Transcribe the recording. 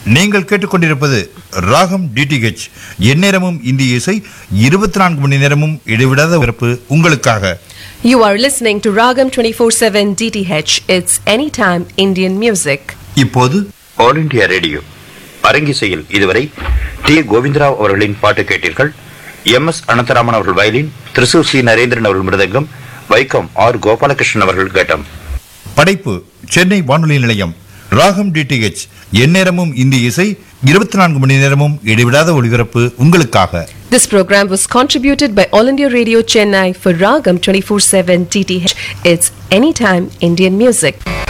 நீங்கள் கேட்டுக்கொண்டிருப்பது ராகம் டிடிஹெச் எந்நேரமும் இந்திய இசை இருபத்தி நான்கு மணி நேரமும் இடைவிடாத பிறப்பு உங்களுக்காக You are listening to Ragam 24/7 DTH. It's anytime Indian music. இப்போது ஆல் இண்டியா ரேடியோ அரங்கிசையில் இதுவரை டி கோவிந்தராவ் அவர்களின் பாட்டு கேட்டீர்கள் எம் எஸ் அனந்தராமன் அவர்கள் வயலின் திருசூர் சி நரேந்திரன் அவர்கள் மிருதங்கம் வைக்கம் ஆர் கோபாலகிருஷ்ணன் அவர்கள் கட்டம் படைப்பு சென்னை வானொலி நிலையம் ராகம் டிடிஹெச் எந்நேரமும் இந்திய இசை இருபத்தி நான்கு மணி நேரமும் இடைவிடாத ஒளிபரப்பு உங்களுக்காக This program was contributed by All India Radio Chennai for Ragam 24/7 DTH. It's anytime Indian music.